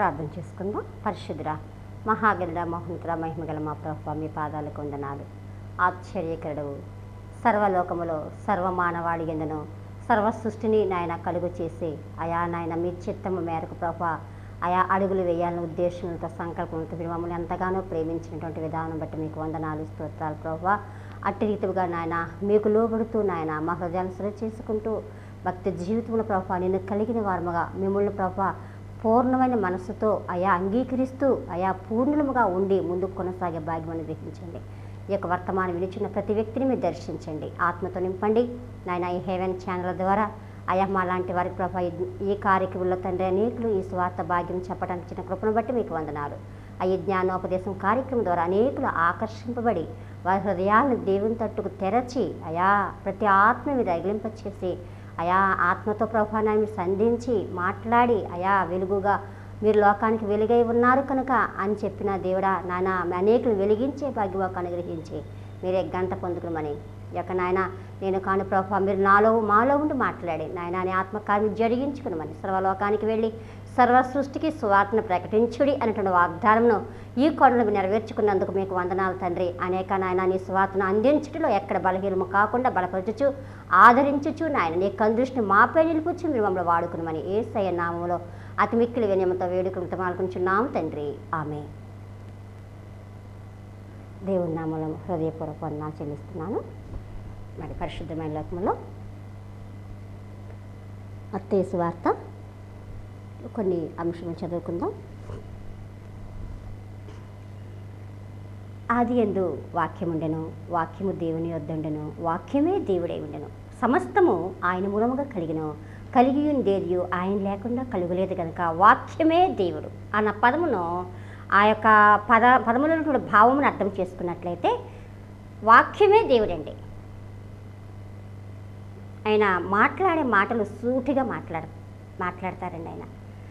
ప్రార్థన చేసుకుందాం పరిశుద్ధురా మహాగరుడ మహోన్నతుడ మహిమగల మా ప్రభు మీ పాదాలకు వందనాలు ఆశ్చర్యకరుడవు సర్వలోకములో సర్వమానవాళి ఎందును సర్వ సృష్టిని నాయన కలుగు చేసి అయా నాయన మీ చిత్తము మేరకు ప్రభు ఆయా అడుగులు వేయాలని ఉద్దేశంతో సంకల్పంతో మీరు మమ్మల్ని ఎంతగానో ప్రేమించినటువంటి విధానం బట్టి మీకు వందనాలు స్తోత్రాలు ప్రభు అట్టి రీతిగా నాయన మీకు లోబడుతూ నాయన మా హృదయాన్ని సరి చేసుకుంటూ భక్తి జీవితంలో ప్రభా నిన్ను కలిగిన వారముగా మిమ్మల్ని ప్రభా పూర్ణమైన మనసుతో అయా అంగీకరిస్తూ అయా పూర్ణముగా ఉండి ముందుకు కొనసాగే భాగ్యమని గ్రహించండి ఈ యొక్క వర్తమానం వినిచిన ప్రతి వ్యక్తిని మీరు దర్శించండి ఆత్మతో నింపండి నాయన ఈ హెవెన్ ఛానల్ ద్వారా అయా మా లాంటి వారికి ప్రభా ఈ- ఈ కార్యక్రమంలో తండ్రి అనేకులు ఈ స్వార్థ భాగ్యం చెప్పడానికి ఇచ్చిన కృపను బట్టి మీకు వందనాలు ఆ ఈ జ్ఞానోపదేశం కార్యక్రమం ద్వారా అనేకులు ఆకర్షింపబడి వారి హృదయాలను దేవుని తట్టుకు తెరచి అయా ప్రతి ఆత్మ మీద రగిలింపచేసి అయా ఆత్మతో ప్రభావాన్ని మీరు సంధించి మాట్లాడి అయా వెలుగుగా మీరు లోకానికి వెలుగై ఉన్నారు కనుక అని చెప్పిన దేవుడా నాయన అనేకులు వెలిగించే భాగ్యవాకు అనుగ్రహించి మీరే గంట పొందుకుమని యొక్క నాయన నేను కాని ప్రభావ మీరు నాలో మాలో ఉండి మాట్లాడి నాయన నీ ఆత్మకార్యం జరిగించుకునమని సర్వలోకానికి వెళ్ళి సర్వ సృష్టికి సువార్తను ప్రకటించుడి అనేటువంటి వాగ్దానంను ఈ కొండను మీరు నెరవేర్చుకున్నందుకు మీకు వందనాలు తండ్రి అనేక నాయన నీ సువార్తను అందించడంలో ఎక్కడ బలహీనము కాకుండా బలపరచుచు ఆదరించుచు నాయన నీ కందృష్టిని మాపై నిలుపుచు మీరు మమ్మల్ని వాడుకునమని ఏసయ్య నామములో అతి మిక్కిలి వినయమతో వేడుకలతో మాల్కొంచున్నాము తండ్రి ఆమె దేవుని నామంలో హృదయపూర్వక వందనాలు చెల్లిస్తున్నాను మరి పరిశుద్ధమైన లోకంలో అత్తేసు వార్త కొన్ని అంశములు చదువుకుందాం ఆది ఎందు వాక్యముండెను వాక్యము దేవుని యొద్దుండెను వాక్యమే దేవుడై ఉండెను సమస్తము ఆయన మూలముగా కలిగిన కలిగి ఉండేది ఆయన లేకుండా కలుగలేదు కనుక వాక్యమే దేవుడు అన్న పదమును ఆ యొక్క పద పదములో ఉన్నటువంటి భావమును అర్థం చేసుకున్నట్లయితే వాక్యమే దేవుడండి ఆయన మాట్లాడే మాటలు సూటిగా మాట్లాడ మాట్లాడతారండి ఆయన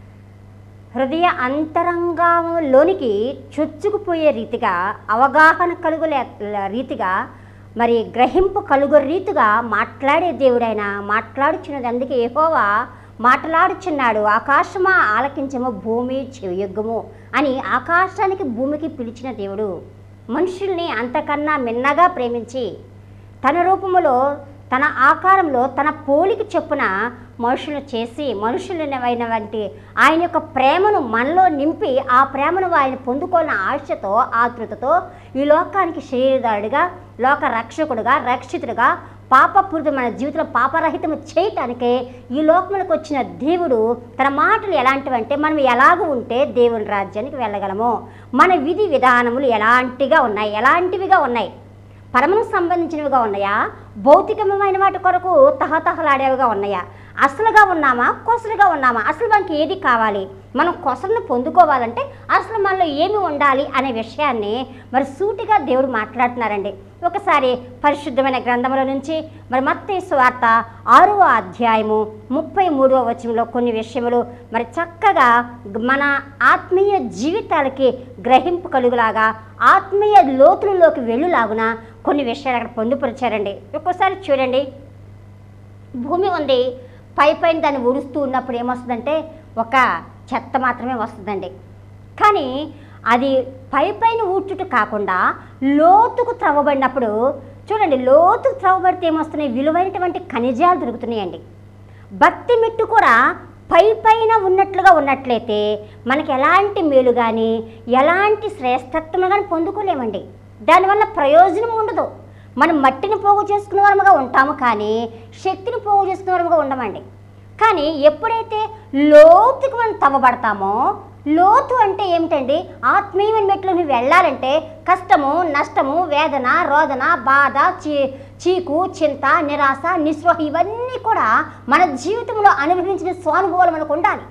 హృదయ అంతరంగంలోనికి చొచ్చుకుపోయే రీతిగా అవగాహన కలుగులే రీతిగా మరి గ్రహింపు కలుగు రీతిగా మాట్లాడే దేవుడైన మాట్లాడుచున్నది అందుకే యెహోవా మాట్లాడుచున్నాడు ఆకాశమా ఆలకించము భూమి చెవియొగ్గము అని ఆకాశానికి భూమికి పిలిచిన దేవుడు మనుషుల్ని అంతకన్నా మిన్నగా ప్రేమించి తన రూపములో తన ఆకారంలో తన పోలిక చొప్పున మనుషులు చేసి మనుషులైన వంటి ఆయన యొక్క ప్రేమను మనలో నింపి ఆ ప్రేమను ఆయన పొందుకోవాలని ఆశతో ఆతృతతో ఈ లోకానికి శరీరదారుడిగా లోక రక్షకుడుగా రక్షితుడుగా పాపపూరిత మన జీవితంలో పాపరహితము చేయటానికే ఈ లోకములకు వచ్చిన దేవుడు తన మాటలు ఎలాంటివంటే మనం ఎలాగ ఉంటే దేవుని రాజ్యానికి వెళ్ళగలము మన విధి విధానములు ఎలాంటిగా ఉన్నాయి ఎలాంటివిగా ఉన్నాయి పరమను సంబంధించినవిగా ఉన్నాయా భౌతికమైన వాటి కొరకు తహతహలాడేవిగా ఉన్నాయా అసలుగా ఉన్నామా కొసలుగా ఉన్నామా అసలు మనకి ఏది కావాలి మనం కొసలను పొందుకోవాలంటే అసలు మనలో ఏమి ఉండాలి అనే విషయాన్ని మరి సూటిగా దేవుడు మాట్లాడుతున్నారండి ఒకసారి పరిశుద్ధమైన గ్రంథముల నుంచి మరి మత్తయి వార్త ఆరవ అధ్యాయము ముప్పై మూడవ వచనంలో కొన్ని విషయములు మరి చక్కగా మన ఆత్మీయ జీవితాలకి గ్రహింపు కలుగులాగా ఆత్మీయ లోతులలోకి వెళ్ళులాగున కొన్ని విషయాలు అక్కడ పొందుపరిచారండి ఒక్కోసారి చూడండి భూమి ఉంది పై పైన దాన్ని ఊడుస్తూ ఉన్నప్పుడు ఏమొస్తుందంటే ఒక చెత్త మాత్రమే వస్తుందండి కానీ అది పై పైన ఊడ్చుట కాకుండా లోతుకు త్రవ్వబడినప్పుడు చూడండి లోతుకు త్రవ్వబడితే ఏమొస్తున్నాయి విలువైనటువంటి ఖనిజాలు దొరుకుతున్నాయండి భక్తి మెట్టు కూడా పై పైన ఉన్నట్లుగా ఉన్నట్లయితే మనకి ఎలాంటి మేలు కానీ ఎలాంటి శ్రేష్టత్వం కానీ పొందుకోలేమండి దానివల్ల ప్రయోజనం ఉండదు మనం మట్టిని పోగు చేసుకునే వారముగా ఉంటాము కానీ శక్తిని పోగు చేసుకునే వారముగా ఉండమండి కానీ ఎప్పుడైతే లోతుకు మనం తవ్వబడతామో లోతు అంటే ఏమిటండి ఆత్మీయమైన మెట్లు నువ్వు వెళ్ళాలంటే కష్టము నష్టము వేదన రోదన బాధ చీ చీకు చింత నిరాశ నిస్పృహ ఇవన్నీ కూడా మన జీవితంలో అనుభవించిన స్వానుభవాలు మనకు ఉండాలి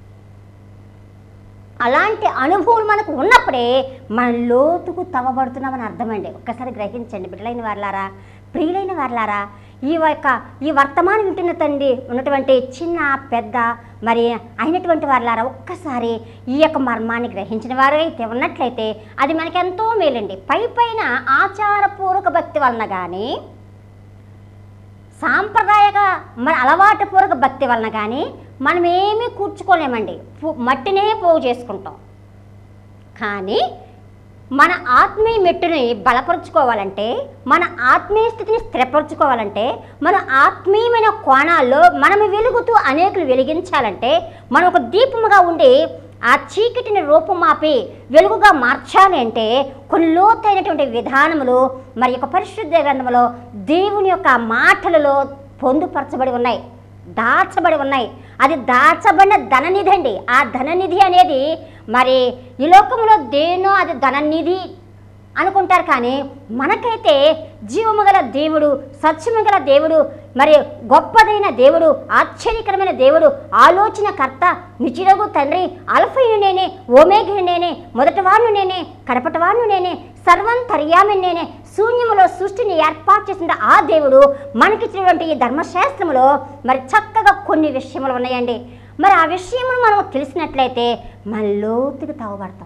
అలాంటి అనుభవం మనకు ఉన్నప్పుడే మన లోతుకు తవ్వబడుతున్నామని అర్థమండి ఒక్కసారి గ్రహించండి బిడ్డలైన వారలారా ప్రియులైన వారలారా ఈ యొక్క ఈ వర్తమానం వింటున్న తండ్రి ఉన్నటువంటి చిన్న పెద్ద మరి అయినటువంటి వారలారా ఒక్కసారి ఈ యొక్క మర్మాన్ని గ్రహించిన వారు అయితే ఉన్నట్లయితే అది మనకెంతో మేలండి పై పైన ఆచారపూర్వక భక్తి వలన కానీ సాంప్రదాయక మరి అలవాటుపూర్వక భక్తి వలన కానీ మనం ఏమీ కూర్చుకోలేమండి పు- మట్టినే పోగు చేసుకుంటాం కానీ మన ఆత్మీయ మెట్టుని బలపరుచుకోవాలంటే మన ఆత్మీయ స్థితిని స్థిరపరచుకోవాలంటే మన ఆత్మీయమైన కోణాల్లో మనం వెలుగుతూ అనేకులు వెలిగించాలంటే మనం ఒక దీపముగా ఉండి ఆ చీకటిని రూపుమాపి వెలుగుగా మార్చాలి అంటే కొన్ని లోతైనటువంటి విధానములు మరి యొక్క పరిశుద్ధ గ్రంథములో దేవుని యొక్క మాటలలో పొందుపరచబడి ఉన్నాయి దాచబడి ఉన్నాయి అది దాచబడిన ధననిధి అండి ఆ ధననిధి అనేది మరి ఈ లోకంలో దేనో అది ధననిధి అనుకుంటారు కానీ మనకైతే జీవము గల దేవుడు సత్యము గల దేవుడు మరి గొప్పదైన దేవుడు ఆశ్చర్యకరమైన దేవుడు ఆలోచనకర్త నిచిరగు తండ్రి అల్ఫయు నేనే ఓమేఘు నేనే మొదటివాణ్ణు నేనే కడపటివాణ్ణు నేనే సర్వంతర్యామి నేనే శూన్యములో సృష్టిని ఏర్పాటు చేసిన ఆ దేవుడు మనకిచ్చినటువంటి ఈ ధర్మశాస్త్రములో మరి చక్కగా కొన్ని విషయములు ఉన్నాయండి మరి ఆ విషయములు మనం తెలిసినట్లయితే మన లోతుకి తావబడతాం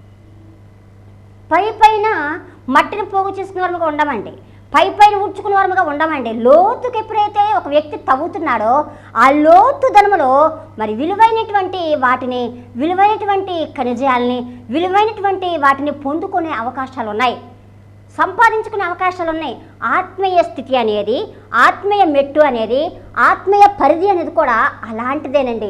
పై పైన మట్టిని పోగు చేసుకునే వారముగా ఉండమండి పై పైన ఉడ్చుకునే వారముగా ఉండమండి లోతుకి ఎప్పుడైతే ఒక వ్యక్తి తవ్వుతున్నాడో ఆ లోతు ధనములో మరి విలువైనటువంటి వాటిని విలువైనటువంటి ఖనిజాలని విలువైనటువంటి వాటిని పొందుకునే అవకాశాలు ఉన్నాయి సంపాదించుకునే అవకాశాలు ఉన్నాయి ఆత్మీయ స్థితి అనేది ఆత్మీయ మెట్టు అనేది ఆత్మీయ పరిధి అనేది కూడా అలాంటిదేనండి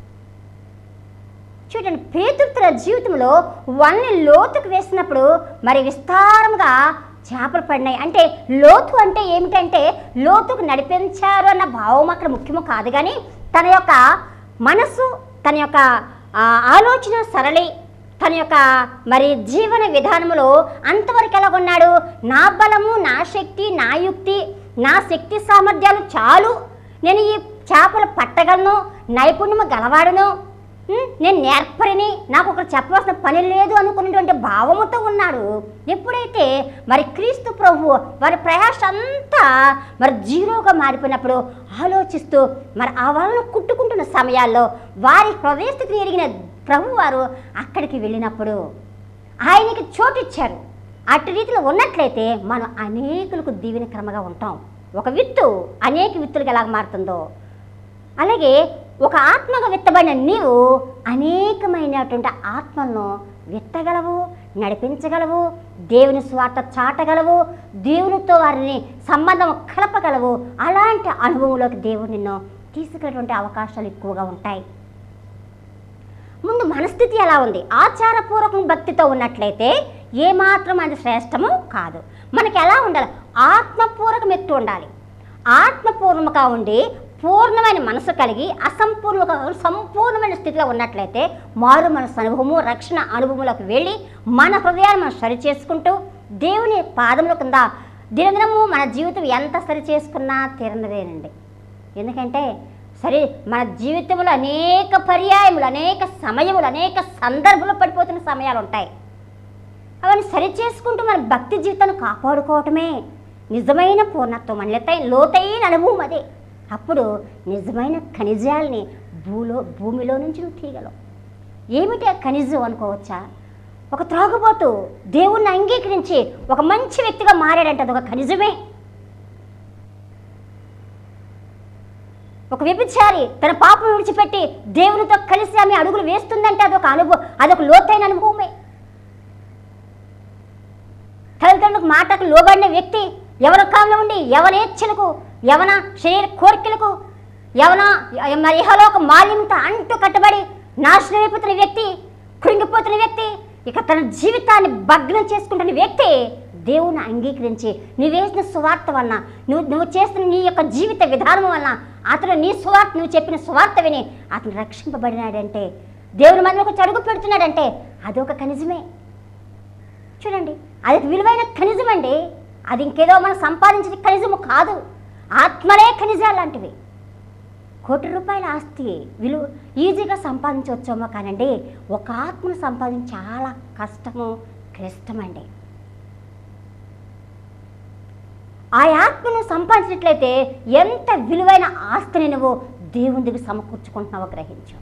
చూడండి పేతురు తన జీవితంలో వన్ని లోతుకు వేసినప్పుడు మరి విస్తారముగా చేపలు పడినాయి అంటే లోతు అంటే ఏమిటంటే లోతుకు నడిపించారు అన్న భావం అక్కడ ముఖ్యము కాదు కానీ తన యొక్క మనసు తన యొక్క ఆ, ఆలోచన సరళి తన యొక్క మరి జీవన విధానములో అంతవరకు ఎలా ఉన్నాడు నా బలము నా శక్తి నా యుక్తి నా శక్తి సామర్థ్యాలు చాలు నేను ఈ చేపలు పట్టగలను నైపుణ్యము గలవాడును ఉం, నేను నేర్పరిని నాకు ఒకరు చెప్పవలసిన పని లేదు అనుకున్నటువంటి భావముతో ఉన్నాడు ఎప్పుడైతే మరి క్రీస్తు ప్రభు వారి ప్రయాస అంతా మరి జీరోగా మారిపోయినప్పుడు ఆలోచిస్తూ మరి ఆ వాళ్ళను కుట్టుకుంటున్న సమయాల్లో వారి హృదయస్థితిని ఎరిగిన ప్రభు వారు అక్కడికి వెళ్ళినప్పుడు ఆయనకి చోటు ఇచ్చారు అటు రీతిలో ఉన్నట్లయితే మనం అనేకులకు దీవెనక్రమగా ఉంటాం ఒక విత్తు అనేక విత్తులకు ఎలా మారుతుందో అలాగే ఒక ఆత్మగా విత్తబడిన నీవు అనేకమైనటువంటి ఆత్మలను విత్తగలవు నడిపించగలవు దేవుని స్వార్థ చాటగలవు దేవునితో వారిని సంబంధం కలపగలవు అలాంటి అనుభవంలోకి దేవుడు నిన్ను తీసుకునేటువంటి అవకాశాలు ఎక్కువగా ఉంటాయి ముందు మనస్థితి ఎలా ఉంది ఆచారపూర్వకం భక్తితో ఉన్నట్లయితే ఏమాత్రం అది శ్రేష్టము కాదు మనకి ఎలా ఉండాలి ఆత్మపూర్వకం ఎత్తు ఉండాలి ఆత్మపూర్ణముగా ఉండి పూర్ణమైన మనసు కలిగి అసంపూర్ణంగా సంపూర్ణమైన స్థితిలో ఉన్నట్లయితే మారు మనసు అనుభవము రక్షణ అనుభవంలోకి వెళ్ళి మన హృదయాన్ని మనం సరి చేసుకుంటూ దేవుని పాదముల కింద దినదినము మన జీవితం ఎంత సరి చేసుకున్నా తీరనిదేనండి ఎందుకంటే సరే మన జీవితంలో అనేక పర్యాయములు అనేక సమయములు అనేక సందర్భాలు పడిపోతున్న సమయాలు ఉంటాయి అవన్నీ సరి చేసుకుంటూ మన భక్తి జీవితాన్ని కాపాడుకోవటమే నిజమైన పూర్ణత్వం మన లోతై- లోతైన అనుభవం అదే అప్పుడు నిజమైన ఖనిజాలని భూలో భూమిలో నుంచి నువ్వు తీయగలవు ఏమిటి ఆ ఖనిజం అనుకోవచ్చా ఒక త్రాగుబోతు దేవుణ్ణి అంగీకరించి ఒక మంచి వ్యక్తిగా మారాడంటే అదొక ఖనిజమే ఒక వ్యభిచారి తన పాపం విడిచిపెట్టి దేవునితో కలిసి ఆమె అడుగులు వేస్తుందంటే అదొక అనుభవం అదొక లోతైన అనుభవమే తల్లిదండ్రులకు మాటకు లోబడిన వ్యక్తి ఎవరి కాలంలో ఉండి యవనేచ్ఛలకు యవన శరీర కోరికలకు యవన మరి ఇహలోక మాలిన్యంతో అంటు కట్టబడి నాశనం అయిపోతున్న వ్యక్తి కృంగిపోతున్న వ్యక్తి ఇక తన జీవితాన్ని భగ్నం చేసుకుంటున్న వ్యక్తి దేవుని అంగీకరించి నువ్వు వేసిన సువార్త వలన నువ్వు నువ్వు చేస్తున్న నీ యొక్క జీవిత విధానం వలన అతను నీ సువార్త నువ్వు చెప్పిన సువార్త విని అతను రక్షింపబడినాడంటే దేవుని మందికి చడుగు పెడుతున్నాడంటే అదొక ఖనిజమే చూడండి అది విలువైన ఖనిజం అండి అది ఇంకేదో మనం సంపాదించిన ఖనిజము కాదు ఆత్మలే ఖనిజాలు లాంటివి కోటి రూపాయల ఆస్తి విలువ ఈజీగా సంపాదించవచ్చేమో కానండి ఒక ఆత్మను సంపాదించి చాలా కష్టము క్లిష్టమండి ఆ ఆత్మను సంపాదించినట్లయితే ఎంత విలువైన ఆస్తిని నువ్వు దేవుని దగ్గర సమకూర్చుకుంటున్నావో గ్రహించు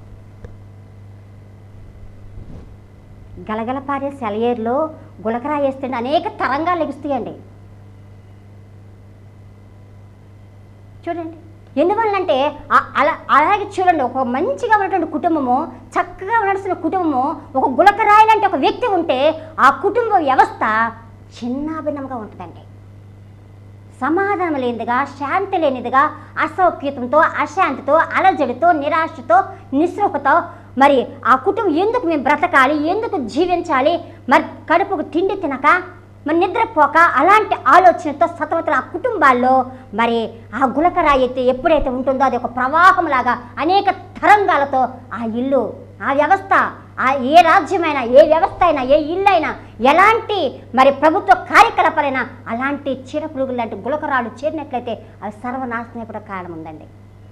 గలగల పారే సెలయేరులో గులకరా వేస్తుంటే అనేక తరంగాలు లెగుస్తాయండి చూడండి ఎందువల్లంటే ఆ- అలా అలాగే చూడండి ఒక మంచిగా ఉన్నటువంటి కుటుంబము చక్కగా నడుస్తున్న కుటుంబము ఒక గులకరాయి లాంటి ఒక వ్యక్తి ఉంటే ఆ కుటుంబ వ్యవస్థ చిన్నాభిన్నంగా ఉంటుందండి సమాధానం లేనిదిగా శాంతి లేనిదిగా అసౌక్యతంతో అశాంతితో అలజడితో నిరాశతో నిస్పృహతో మరి ఆ కుటుంబం ఎందుకు మేము బ్రతకాలి ఎందుకు జీవించాలి మరి కడుపుకు తిండి తినక మరి నిద్రపోక అలాంటి ఆలోచనతో సతమతల ఆ కుటుంబాల్లో మరి ఆ గులకరాయి అయితే ఎప్పుడైతే ఉంటుందో అది ఒక ప్రవాహంలాగా అనేక తరంగాలతో ఆ ఇల్లు ఆ వ్యవస్థ ఆ ఏ రాజ్యమైనా ఏ వ్యవస్థ అయినా ఏ ఇల్లు అయినా ఎలాంటి మరి ప్రభుత్వ కార్యకలాపాలైనా అలాంటి చీడపురుగులు లాంటి గులకరాలు చేరినట్లయితే అవి సర్వనాశనం కూడా కారణం ఉందండి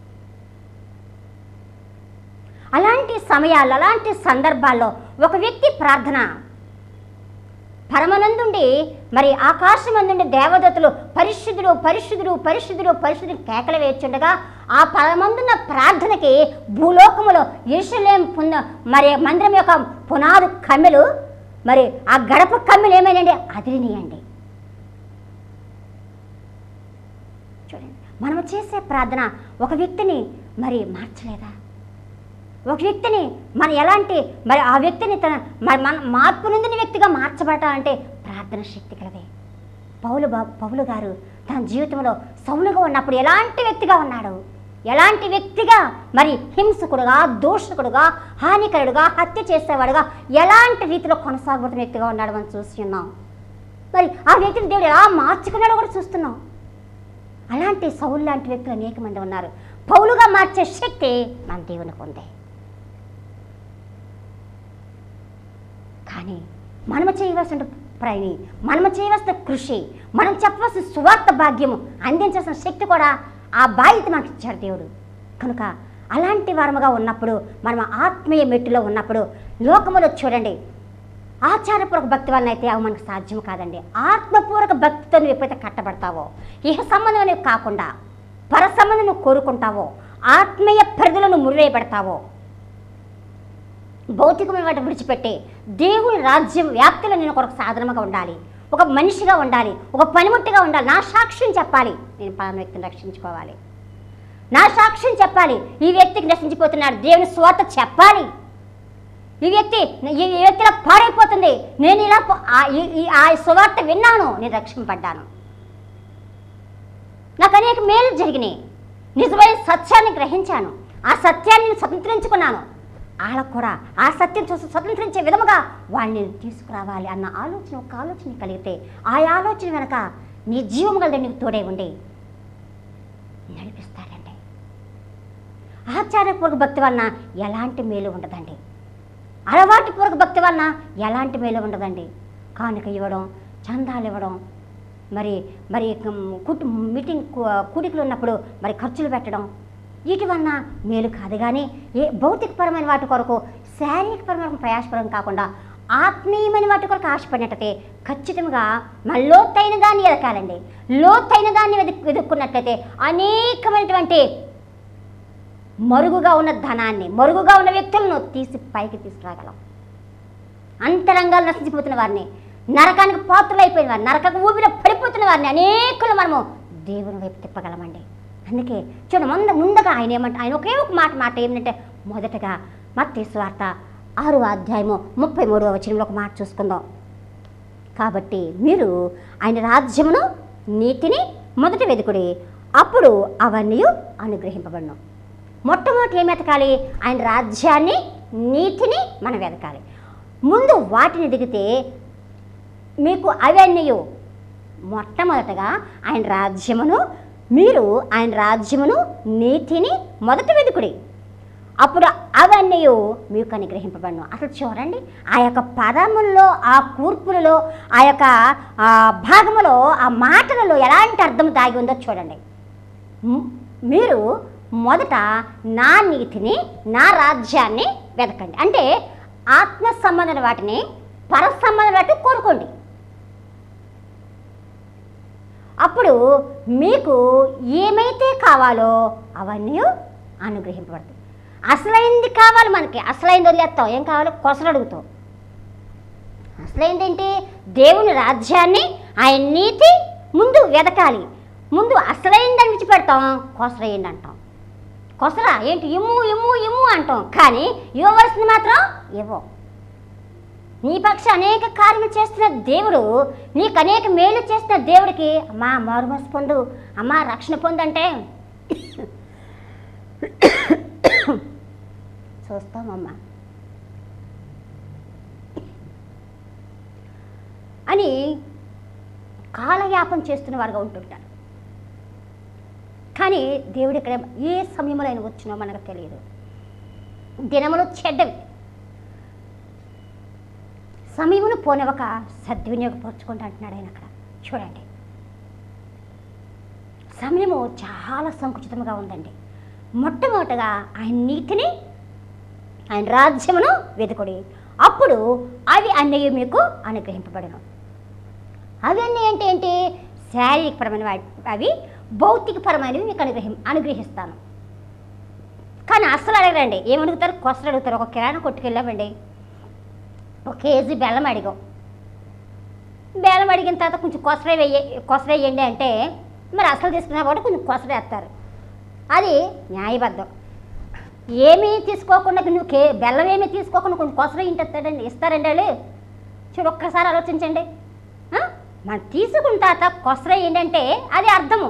అలాంటి సమయాల్లో అలాంటి సందర్భాల్లో ఒక వ్యక్తి ప్రార్థన పరమనందుండి మరి ఆకాశమందుండి దేవదతులు పరిశుద్ధుడు పరిశుద్ధుడు పరిశుద్ధుడు పరిశుద్ధుడు కేకలు వేచుండగా ఆ పరమందున్న ప్రార్థనకి భూలోకములో ఈశ్వలేం పున్న మరి మందిరం యొక్క పునాదు కమ్మెలు మరి ఆ గడప కమ్మెలు ఏమైనాయండి అదిరినాయండి చూడండి మనము చేసే ప్రార్థన ఒక వ్యక్తిని మరి మార్చలేదా ఒక వ్యక్తిని మన ఎలాంటి మరి ఆ వ్యక్తిని తన మరి మన మార్పు నొందిన వ్యక్తిగా మార్చబడాలంటే ప్రార్థన శక్తి కలదే పౌలు బా పౌలు గారు తన జీవితంలో సౌలుగా ఉన్నప్పుడు ఎలాంటి వ్యక్తిగా ఉన్నాడు ఎలాంటి వ్యక్తిగా మరి హింసకుడుగా దూషకుడుగా హానికరుడుగా హత్య చేసేవాడుగా ఎలాంటి రీతిలో కొనసాగుతున్న వ్యక్తిగా ఉన్నాడు మనం చూసి ఉన్నాం మరి ఆ వ్యక్తిని దేవుడు ఎలా మార్చుకున్నాడో కూడా చూస్తున్నాం అలాంటి సౌలు లాంటి వ్యక్తులు అనేక మంది ఉన్నారు పౌలుగా మార్చే శక్తి మన దేవునికి ఉంది కానీ మనము చేయవలసిన ప్రయని మనము చేయవలసిన కృషి మనం చెప్పవలసిన సువార్త భాగ్యము అందించాల్సిన శక్తి కూడా ఆ బాధ్యత మనకి ఇచ్చాడు దేవుడు కనుక అలాంటి వారముగా ఉన్నప్పుడు మనం ఆత్మీయ మెట్టులో ఉన్నప్పుడు లోకములో చూడండి ఆచారపూర్వక భక్తి వలన అయితే అవి మనకు సాధ్యం కాదండి ఆత్మపూర్వక భక్తితో నువ్వు ఎప్పుడైతే కట్టబడతావో ఇహ సంబంధం అనేవి కాకుండా పర సంబంధం నువ్వు కోరుకుంటావో ఆత్మీయ పరిధులను మురివేయబడతావో భౌతికమైన వాటిని విడిచిపెట్టి దేవుని రాజ్యం వ్యాప్తిలో నేను ఒక సాధనముగా ఉండాలి ఒక మనిషిగా ఉండాలి ఒక పనిముట్టుగా ఉండాలి నా సాక్ష్యం చెప్పాలి నేను పలానా వ్యక్తిని రక్షించుకోవాలి నా సాక్ష్యం చెప్పాలి ఈ వ్యక్తికి నశించిపోతున్నాడు దేవుని స్వాత చెప్పాలి ఈ వ్యక్తి ఈ ఈ వ్యక్తిలా పాడైపోతుంది నేను ఇలా పో- ఆ- ఈ- ఈ- ఆ సువార్త విన్నాను నేను రక్షింపడ్డాను నాకు అనేక మేలు జరిగినాయి నిజమైన సత్యాన్ని గ్రహించాను ఆ సత్యాన్ని నేను స్వతంత్రించుకున్నాను వాళ్ళకు కూడా ఆ సత్యం చూసి స్వతంత్రించే విధముగా వాళ్ళని తీసుకురావాలి అన్న ఆలోచన ఒక ఆలోచన కలిగితే ఆ ఆలోచన వెనక నీ జీవం గల నీకు తోడే ఉండి నడిపిస్తాడండి ఆచార్యపూర్వక భక్తి వలన ఎలాంటి మేలు ఉండదండి అలవాటు పూర్వక భక్తి వలన ఎలాంటి మేలు ఉండదండి కానుక ఇవ్వడం చందాలు ఇవ్వడం మరి మరి ఉమ్, కుటు మీటింగ్ కు- కూడికలు ఉన్నప్పుడు మరి ఖర్చులు పెట్టడం వీటి వలన మేలు కాదు కానీ ఏ భౌతికపరమైన వాటి కొరకు శారీరకపరమైన ప్రయాసపరం కాకుండా ఆత్మీయమైన వాటి కొరకు ఆశపడినట్టయితే ఖచ్చితంగా మన లోతైన దాన్ని ఎదకాలండి లోతైన దాన్ని వెతుక్ వెతుక్కున్నట్లయితే అనేకమైనటువంటి మరుగుగా ఉన్న ధనాన్ని మరుగుగా ఉన్న వ్యక్తులను తీసి పైకి తీసుకురాగలం అంతరంగాలు నశించిపోతున్న వారిని నరకానికి పాత్రలైపోయిన వారిని నరకకు ఊపిలో పడిపోతున్న వారిని అనేకులు మనము దేవుని వైపు తిప్పగలమండి అందుకే చూడండి ముందు ముందుగా ఆయన ఏమంటే ఆయన ఒకే ఒక మాట మాట ఏమిటంటే మొదటగా మత్తి స్వార్త ఆరు అధ్యాయము ముప్పై మూడవ వచనంలో ఒక మాట చూసుకుందాం కాబట్టి మీరు ఆయన రాజ్యమును నీతిని మొదట వెతుకుడి అప్పుడు అవన్నీ అనుగ్రహింపబడును మొట్టమొదటి ఏం వెతకాలి ఆయన రాజ్యాన్ని నీతిని మనం వెతకాలి ముందు వాటిని దిగితే మీకు అవన్నీ మొట్టమొదటగా ఆయన రాజ్యమును మీరు ఆయన రాజ్యమును నీతిని మొదట వెతుకుడి అప్పుడు అవన్నీ మీకు అనుగ్రహింపబడను అసలు చూడండి ఆ యొక్క పదముల్లో ఆ కూర్పులలో ఆ యొక్క ఆ భాగములో ఆ మాటలలో ఎలాంటి అర్థం దాగి ఉందో చూడండి మ్- మీరు మొదట నా నీతిని నా రాజ్యాన్ని వెతకండి అంటే ఆత్మ సంబంధమైన వాటిని పర సంబంధమైన వాటిని కోరుకోండి అప్పుడు మీకు ఏమైతే కావాలో అవన్నీ అనుగ్రహింపబడతాయి అసలైంది కావాలి మనకి అసలైంది వదిలేస్తాం ఏం కావాలో కొసలు అడుగుతాం అసలైంది ఏంటి దేవుని రాజ్యాన్ని ఆయన నీతి ముందు వెతకాలి ముందు అసలైందని విడిచిపెడతాం కొసరేయండి అంటాం కొసరా ఏంటి ఇమ్ము ఇమ్ము ఇమ్ము అంటాం కానీ ఇవ్వవలసింది మాత్రం ఇవ్వం నీ పక్ష అనేక కార్యములు చేస్తున్న దేవుడు నీకు అనేక మేలు చేస్తున్న దేవుడికి అమ్మా మారుమనసు పొందు అమ్మా రక్షణ పొందంటే చూస్తామమ్మా అని కాలయాపం చేస్తున్న వారుగా ఉంటుంటారు కానీ దేవుడు ఇక్కడ ఏ సమయంలో ఆయన వచ్చినో మనకు తెలియదు దినములు చెడ్డవి సమయమును పోనివ్వక సద్వినియోగపరచుకుంటూ అంటున్నాడు ఆయన అక్కడ చూడండి సమయము చాలా సంకుచితంగా ఉందండి మొట్టమొదటగా ఆయన నీతిని ఆయన రాజ్యమును వెతుకుడి అప్పుడు అవి అన్నీ మీకు అనుగ్రహింపబడను అవన్నీ అంటే ఏంటి శారీరకపరమైన వా- అవి భౌతికపరమైనవి మీకు అనుగ్రహం అనుగ్రహిస్తాను కానీ అస్సలు అడగరండి ఏమడుగుతారు కొసలు అడుగుతారు ఒక కిరాణా కొట్టుకెళ్ళామండి ఒక కేజీ బెల్లం అడిగాం బెల్లం అడిగిన తర్వాత కొంచెం కొసరే వెయ్యి కొసర వేయండి అంటే మరి అసలు తీసుకున్నా కూడా కొంచెం కొసర వేస్తారు అది న్యాయబద్ధం ఏమీ తీసుకోకుండా నువ్వు కే బెల్లం ఏమీ తీసుకోకుండా కొంచెం కొసర ఇంటి ఇస్తారండి వాళ్ళు చూడు ఒక్కసారి ఆలోచించండి ఆ? మనం తీసుకున్న తర్వాత కొసర ఏంటంటే అది అర్థము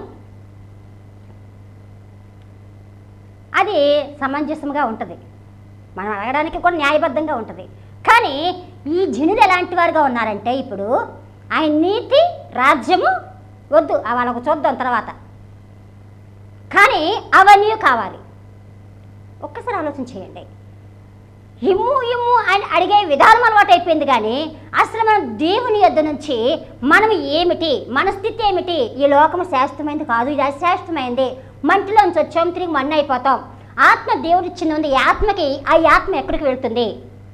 అది సమంజసంగా ఉంటుంది మనం అడగడానికి కూడా న్యాయబద్ధంగా ఉంటుంది కానీ ఈ జనులు ఎలాంటి వారుగా ఉన్నారంటే ఇప్పుడు ఆయన నీతి రాజ్యము వద్దు ఆ వాళ్ళకు చూద్దాం తర్వాత కానీ అవన్నీ కావాలి ఒక్కసారి ఆలోచన చేయండి ఇమ్ము ఇమ్ము అని అడిగే విధానం అలవాటు అయిపోయింది కానీ అసలు మనం దేవుని యొద్ద నుంచి మనం ఏమిటి మన స్థితి ఏమిటి ఈ లోకము శాశ్వతమైనది కాదు ఇది అశాశ్వతమైంది మంటిలోంచి వచ్చాం తిరిగి మన్ను అయిపోతాం ఆత్మ దేవుడు ఇచ్చింది ఉంది ఈ ఆత్మకి ఆ ఆత్మ ఎక్కడికి వెళ్తుంది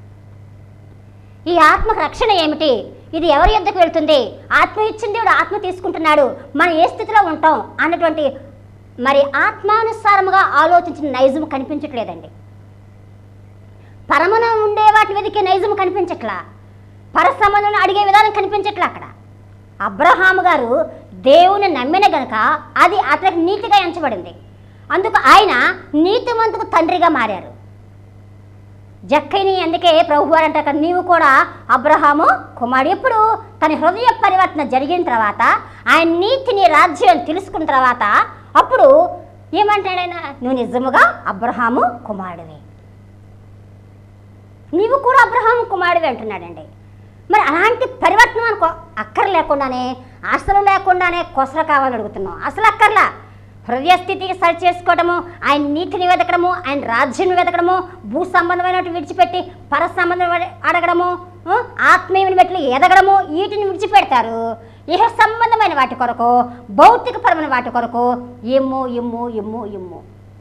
ఈ ఆత్మకు రక్షణ ఏమిటి ఇది ఎవరి యొద్దకు వెళ్తుంది ఆత్మ ఇచ్చిన దేవుడు ఆత్మ తీసుకుంటున్నాడు మనం ఏ స్థితిలో ఉంటాం అన్నటువంటి మరి ఆత్మానుసారముగా ఆలోచించిన నైజం కనిపించట్లేదండి పరమన ఉండే వాటి వెతికే నైజం కనిపించట్లా పరసంబంధం అడిగే విధానం కనిపించట్లా అక్కడ అబ్రహాము గారు దేవుని నమ్మిన గనుక అది అతనికి నీతిగా ఎంచబడింది అందుకు ఆయన నీతిమంతుకు తండ్రిగా మారారు జక్కని అందుకే ప్రభు వారు అంటారు కదా, నీవు కూడా అబ్రహాము కుమారుడు ఎప్పుడు తన హృదయ పరివర్తన జరిగిన తర్వాత ఆయన నీతిని రాజ్యం తెలుసుకున్న తర్వాత అప్పుడు ఏమంటాడు ఆయన నువ్వు నిజముగా అబ్రహాము కుమారుడివి నీవు కూడా అబ్రహాం కుమారుడివి అంటున్నాడండి మరి అలాంటి పరివర్తన మనకు అక్కర లేకుండానే అసలు లేకుండానే కొసర కావాలని అడుగుతున్నాం అసలు అక్కర్లా హృదయ స్థితికి సరి చేసుకోవడము ఆయన నీతిని వెతకడము ఆయన రాజ్యం వెతకడము భూ సంబంధమైనటువంటి విడిచిపెట్టి పర సంబంధం అడగడము ఆ, ఆత్మీయమైన మెట్లు ఎదగడము వీటిని విడిచిపెడతారు ఇహ సంబంధమైన వాటి కొరకు భౌతికపరమైన వాటి కొరకు ఇమ్ము ఇమ్ము ఇమ్ము ఇమ్ము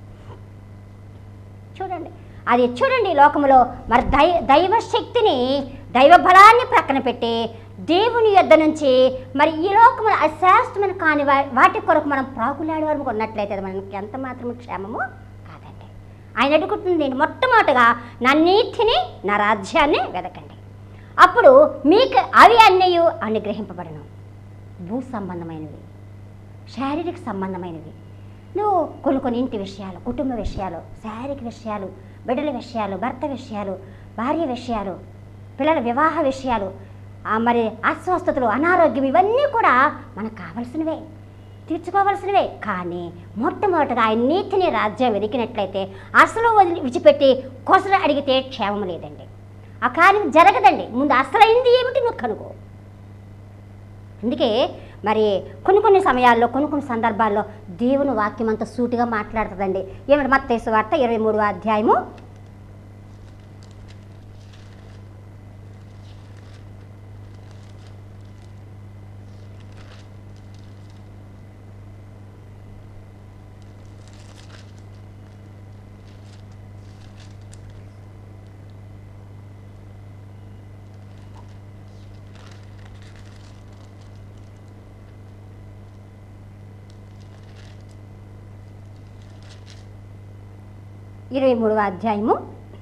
చూడండి అది చూడండి ఈ లోకములో మరి దై దైవ శక్తిని దైవ బలాన్ని ప్రక్కన పెట్టి దేవుని యొద్ద నుంచి మరి ఈ లోకములో అశాస్త్రమైన కాని వా- వాటి కొరకు మనం ప్రాకులాడే వరకు ఉన్నట్లయితే అది మనకి ఎంత మాత్రం క్షేమము కాదండి ఆయన అడుగుతుంది నేను మొట్టమొదటిగా నా నీతిని నా రాజ్యాన్ని వెదకండి అప్పుడు మీకు అవి అన్నయ్యు అనుగ్రహింపబడను భూ సంబంధమైనవి శారీరక సంబంధమైనవి నువ్వు కొన్ని కొన్ని ఇంటి విషయాలు కుటుంబ విషయాలు శారీరక విషయాలు బిడ్డల విషయాలు భర్త విషయాలు భార్య విషయాలు పిల్లల వివాహ విషయాలు ఆ మరి అస్వస్థతలు అనారోగ్యం ఇవన్నీ కూడా మనకు కావలసినవే తీర్చుకోవలసినవే కానీ మొట్టమొదటిగా ఆయన నీతిని రాజ్యం వెతికినట్లయితే అసలు వదిలి విడిచిపెట్టి కొసలు అడిగితే క్షేమం లేదండి ఆ కార్యం జరగదండి ముందు అసలైంది ఏమిటి నువ్వు కనుగో అందుకే మరి కొన్ని కొన్ని సమయాల్లో కొన్ని కొన్ని సందర్భాల్లో దేవుని వాక్యం అంతా సూటిగా మాట్లాడుతుందండి ఏమిటి మత్తేసు వార్త ఇరవై మూడవ అధ్యాయము ఇరవై మూడవ అధ్యాయము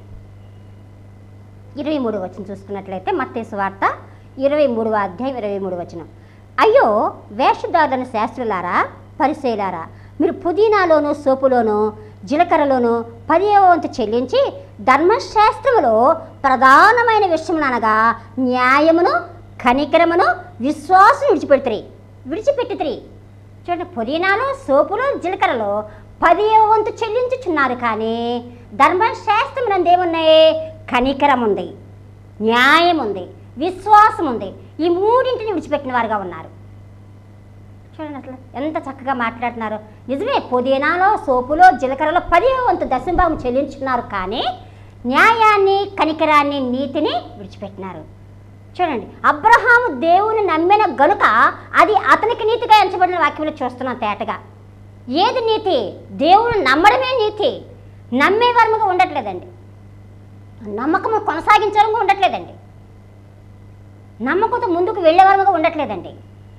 ఇరవై మూడు వచనం చూసుకున్నట్లయితే మత్తేసు వార్త ఇరవై మూడవ అధ్యాయం ఇరవై మూడు వచనం అయ్యో వేషధారులను శాస్త్రులారా పరిశీలారా మీరు పుదీనాలోను సోపులోను జీలకర్రలోను పదివ వంతు చెల్లించి ధర్మశాస్త్రములో ప్రధానమైన విషయములు అనగా న్యాయమును కనికరమును విశ్వాసం విడిచిపెడుతుంది విడిచిపెట్టుతుంది చూడండి పుదీనాలో సోపులో జీలకర్రలో పదివ వంతు చెల్లించుచున్నారు కానీ ధర్మశాస్త్రం ఏమున్నాయి కనికరం ఉంది న్యాయం ఉంది విశ్వాసం ఉంది ఈ మూడింటిని విడిచిపెట్టిన వారుగా ఉన్నారు చూడండి అసలు ఎంత చక్కగా మాట్లాడుతున్నారు నిజమే పుదీనాలో సోపులో జీలకర్రలో పదివ వంతు దశంభాగం చెల్లించున్నారు కానీ న్యాయాన్ని కనికరాన్ని నీతిని విడిచిపెట్టినారు చూడండి అబ్రహాము దేవుని నమ్మిన గనుక అది అతనికి నీతిగా ఎంచబడిన వాక్యంలో చూస్తున్నాం తేటగా ఏది నీతి దేవుని నమ్మడమే నీతి నమ్మే వర్మగా ఉండట్లేదండి నమ్మకము కొనసాగించడంగా ఉండట్లేదండి నమ్మకంతో ముందుకు వెళ్ళే వర్మగా ఉండట్లేదండి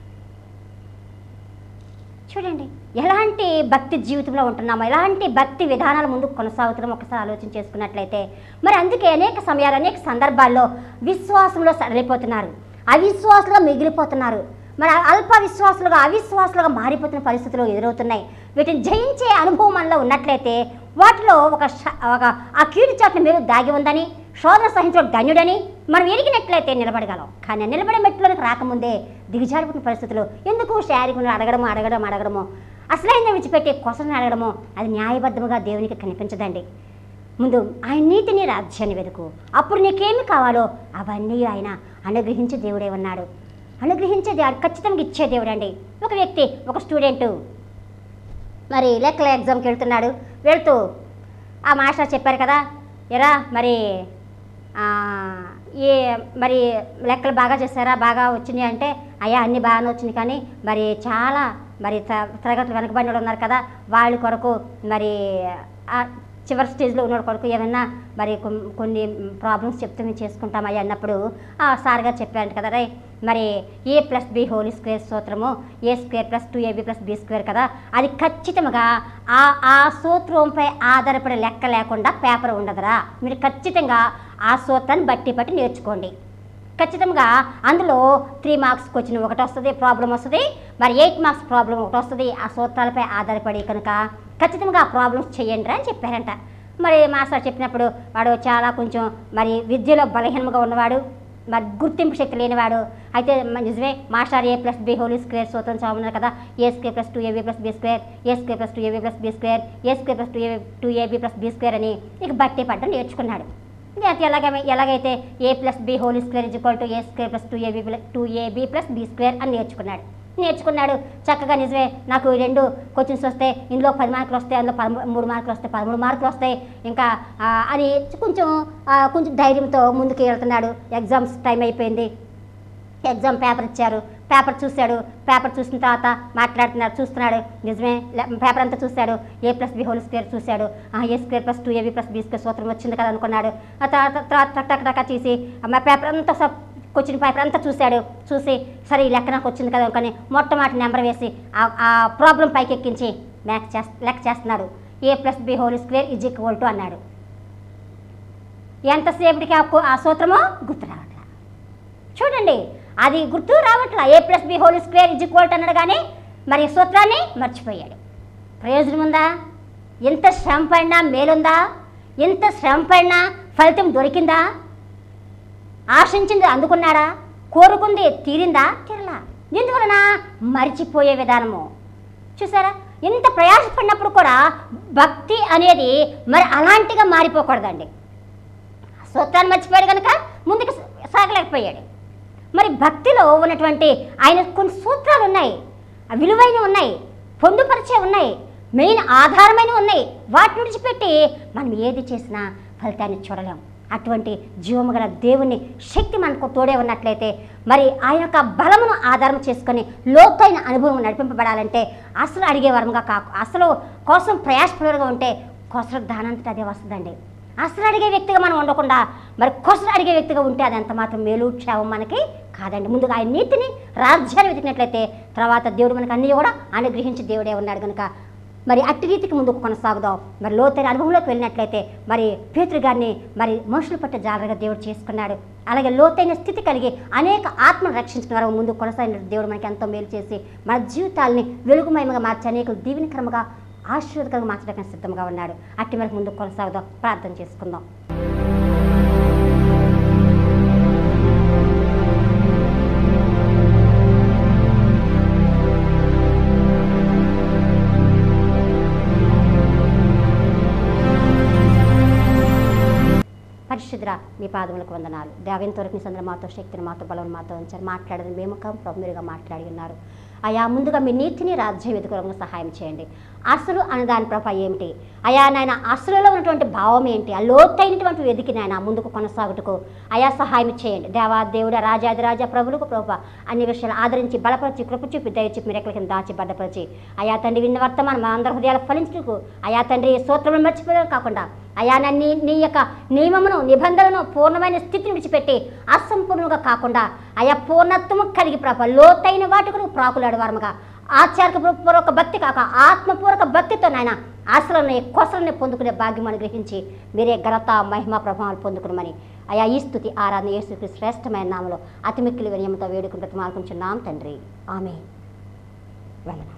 చూడండి ఎలాంటి భక్తి జీవితంలో ఉంటున్నామో ఎలాంటి భక్తి విధానాలు ముందుకు కొనసాగుతున్నామో ఒకసారి ఆలోచన చేసుకున్నట్లయితే మరి అందుకే అనేక సమయాలు అనేక సందర్భాల్లో విశ్వాసంలో సడలిపోతున్నారు అవిశ్వాసులుగా మిగిలిపోతున్నారు మరి అల్ప విశ్వాసులుగా అవిశ్వాసులుగా మారిపోతున్న పరిస్థితులు ఎదురవుతున్నాయి వీటిని జయించే అనుభవం మనలో ఉన్నట్లయితే వాటిలో ఒక శ- ఒక ఆ కీడు చాటున మీరు దాగి ఉందని శోధన సహించడం ధన్యుడని మనం ఎరిగినట్లయితే నిలబడగలం కానీ నిలబడే మెట్లోకి రాకముందే దిగజారిపోతున్న పరిస్థితులు ఎందుకు శారీరకంగా అడగడము అడగడం అడగడము అసలైన విడిచిపెట్టి కొసలను అడగడము అది న్యాయబద్ధముగా దేవునికి కనిపించదండి ముందు ఆయన నీతిని రాజ్యాన్ని వెతుకు అప్పుడు నీకేమి కావాలో అవన్నీ ఆయన అనుగ్రహించే దేవుడే ఉన్నాడు అనుగ్రహించే దేవుడు ఖచ్చితంగా ఇచ్చే దేవుడు అండి ఒక వ్యక్తి ఒక స్టూడెంటు మరి లెక్కల ఎగ్జామ్కి వెళ్తున్నాడు వెళ్తూ ఆ మాస్టర్ చెప్పారు కదా ఎరా మరి ఆ, ఏ మరి లెక్కలు బాగా చేశారా బాగా వచ్చినాయి అంటే అయ్యా అన్ని బాగానే వచ్చినాయి కానీ మరి చాలా మరి త- తరగతులు వెనకబడిన వాళ్ళు ఉన్నారు కదా వాళ్ళ కొరకు మరి ఆ చివరి స్టేజ్లో ఉన్న కొరకు ఏమన్నా మరి కొన్- కొన్ని ప్రాబ్లమ్స్ చెప్తే మేము చేసుకుంటామయ్యా అన్నప్పుడు ఆ సార్ గారు చెప్పారంట కదా రే మరి A plus B whole square సూత్రము A square plus two AB plus B square కదా అది ఖచ్చితంగా ఆ ఆ సూత్రంపై ఆధారపడే లెక్క లేకుండా పేపర్ ఉండదురా మీరు ఖచ్చితంగా ఆ సూత్రాన్ని బట్టి బట్టి నేర్చుకోండి ఖచ్చితంగా అందులో త్రీ మార్క్స్ క్వశ్చన్ ఒకటి వస్తుంది ప్రాబ్లం వస్తుంది మరి ఎయిట్ మార్క్స్ ప్రాబ్లం ఒకటి వస్తుంది ఆ సూత్రాలపై ఆధారపడి కనుక ఖచ్చితంగా ఆ ప్రాబ్లమ్స్ చేయండి అని చెప్పారంట మరి మాస్టర్ చెప్పినప్పుడు వాడు చాలా కొంచెం మరి విద్యలో బలహీనంగా ఉన్నవాడు మరి గుర్తింపు శక్తి లేనివాడు అయితే మ- నిజమే master A plus B whole square సూత్రం చదువున్నారు కదా A square plus two AB plus B square A square plus two AB plus B square A square plus two A two AB plus B square అని ఇక బట్టి పడ్డం నేర్చుకున్నాడు అది ఎలాగ ఎలాగైతే A plus B whole square is equal to A square plus two AB plus two AB plus B square అని నేర్చుకున్నాడు నేర్చుకున్నాడు చక్కగా నిజమే నాకు ఈ రెండు క్వశ్చన్స్ వస్తే ఇందులో పది మార్కులు వస్తాయి అందులో పదమూ మూడు మార్కులు వస్తాయి పదమూడు మార్కులు వస్తాయి ఇంకా ఆ, అని కొంచెం ఆ, కొంచెం ధైర్యంతో ముందుకు వెళ్తున్నాడు ఎగ్జామ్స్ టైం అయిపోయింది ఎగ్జామ్ పేపర్ ఇచ్చారు పేపర్ చూశాడు పేపర్ చూసిన తర్వాత మాట్లాడుతున్నాడు చూస్తున్నాడు నిజమే లే- పేపర్ అంతా చూశాడు A plus B whole square చూశాడు ఆ, A square plus two AB plus B square సూత్రం వచ్చింది కదా అనుకున్నాడు ఆ తర్వాత తర్వాత టక్ టక్ టక్ తీసి ఆ పేపర్ అంతా సబ్ క్వశ్చన్ పేపర్ అంతా చూశాడు చూసి సరే ఈ లెక్క నాకు వచ్చింది కదా అనుకొని మొట్టమొదటి నెంబర్ వేసి ఆ- ఆ ప్రాబ్లం పైకి ఎక్కించి మ్యాథ్ చేస్త లెక్క చేస్తున్నాడు A plus B whole square is equal to అన్నాడు ఎంతసేపటికి ఆ కు- ఆ సూత్రమో గుర్తు రావట్లా చూడండి అది గుర్తు రావట్లా A plus B whole square is equal to అన్నాడు కానీ మరి సూత్రాన్ని మర్చిపోయాడు ప్రయోజనం ఉందా ఎంత శ్రమ పడినా మేలుందా ఎంత శ్రమ పడినా ఫలితం దొరికిందా ఆశించింది అందుకున్నాడా కోరుకుంది తీరిందా తీరలా ఎందువలన మరిచిపోయే విధానము చూసారా ఇంత ప్రయాసపడినప్పుడు కూడా భక్తి అనేది మరి అలాంటిగా మారిపోకూడదండి సూత్రాన్ని మర్చిపోయాడు కనుక ముందుకు సాగలేకపోయాడు మరి భక్తిలో ఉన్నటువంటి ఆయన కొన్ని సూత్రాలు ఉన్నాయి ఆ విలువైనవి ఉన్నాయి పొందుపరిచే ఉన్నాయి మెయిన్ ఆధారమైనవి ఉన్నాయి వాటిని విడిచిపెట్టి మనం ఏది చేసినా ఫలితాన్ని చూడలేం అటువంటి జీవము గల దేవుని శక్తి మనకు తోడే ఉన్నట్లయితే మరి ఆయన యొక్క బలమును ఆధారం చేసుకొని లోతైన అనుభవం నడిపింపబడాలంటే అసలు అడిగే వరంగా కాకు అసలు కోసం ప్రయాసపరుగా ఉంటే కొసరు దానంతట అదే వస్తుందండి అసలు అడిగే వ్యక్తిగా మనం ఉండకుండా మరి కొసరు అడిగే వ్యక్తిగా ఉంటే అది ఎంత మాత్రం మేలు క్షేమం మనకి కాదండి ముందుగా ఆయన నీతిని రాజ్యాన్ని వెతికినట్లయితే తర్వాత దేవుడు మనకు అన్నీ కూడా అనుగ్రహించి దేవుడే ఉన్నాడు కనుక మరి అట్టి రీతికి ముందుకు కొనసాగుదాం మరి లోతైన అనుభవంలోకి వెళ్ళినట్లయితే మరి పేతురు గారిని మరి మనుషులు పట్ట జాగ్రత్తగా దేవుడు చేసుకున్నాడు అలాగే లోతైన స్థితి కలిగి అనేక ఆత్మను రక్షించుకున్నారు ముందుకు కొనసాగిన దేవుడు మనకి ఎంతో మేలు చేసి మన జీవితాల్ని వెలుగుమయముగా మార్చి అనేక దీవెనకరంగా ఆశీర్వదకరంగా మార్చడానికి సిద్ధంగా ఉన్నాడు అట్టి మనకు ముందుకు కొనసాగుదాం ప్రార్థన చేసుకుందాం పరిశుద్ర మీ పాదములకు వందనాలు దేవంతవరకు మీ సందర మాతో శక్తిని మాతో బలం మాతో ఉంచారు మాట్లాడదని మేము ప్రభు మీరుగా మాట్లాడి ఉన్నారు అయా ముందుగా మీ నీతిని రాజ్యం ఎదుగురంగా సహాయం చేయండి అసలు అనే దాని ప్రభ ఏమిటి అయా నాయన అసలులో ఉన్నటువంటి భావం ఏంటి ఆ లోతైనటువంటి వెదికి నాయన ముందుకు కొనసాగుటకు అయా సహాయం చేయండి దేవా దేవుడ రాజాది రాజా ప్రభులకు ప్రభ అన్ని విషయాలు ఆదరించి బలపరిచి కృప చూపి దయ చూపి మీరు కింద దాచి బద్దపరిచి అయా తండ్రి విన్న వర్తమానం మా అందరి హృదయాలు ఫలించుటకు అయా తండ్రి సూత్రములు మర్చిపోయారు కాకుండా అయా నా నీ నీ యొక్క నియమమును నిబంధనను పూర్ణమైన స్థితిని విడిచిపెట్టి అసంపూర్ణంగా కాకుండా అయా పూర్ణత్వము కలిగి ప్రభ లోతైన వాటికి ప్రాకులాడు వారముగా ఆచారపూర్వక భక్తి కాక ఆత్మపూర్వక భక్తితో నాయన ఆశలని కొసలని పొందుకునే భాగ్యం అనుగ్రహించి మీరే ఘనత మహిమ ప్రభావాలు పొందుకునమని అయా ఈ స్థుతి ఆరాధన యేసుకి శ్రేష్టమైన నామలో అతి మిక్కిలి వినయంతో వేడుకుని బ్రతిమాలుకుంటున్నాం తండ్రి ఆమె వందనాలు